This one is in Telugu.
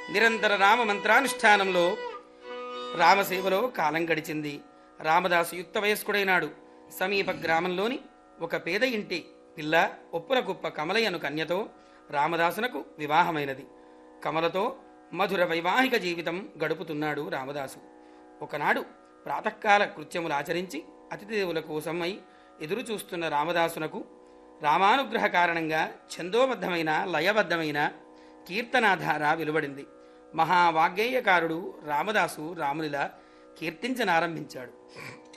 నిరంతర రామ మంత్రానుష్ఠానంలో రామసేవలో కాలం గడిచింది రామదాసు యుక్త వయస్కుడైనాడు సమీప గ్రామంలోని ఒక పేద ఇంటి పిల్ల ఒప్పుల కుప్ప కమలయ్యను కన్యతో రామదాసునకు వివాహమైనది కమలతో మధుర వైవాహిక జీవితం గడుపుతున్నాడు రామదాసు ఒకనాడు ప్రాతకాల కృత్యములు ఆచరించి అతిథిదేవుల కోసమై ఎదురు చూస్తున్న రామదాసునకు రామానుగ్రహ కారణంగా ఛందోబద్ధమైన లయబద్ధమైన కీర్తనాధార వెలువడింది మహావాగ్గేయకారుడు రామదాసు రామునిలా కీర్తించనారంభించాడు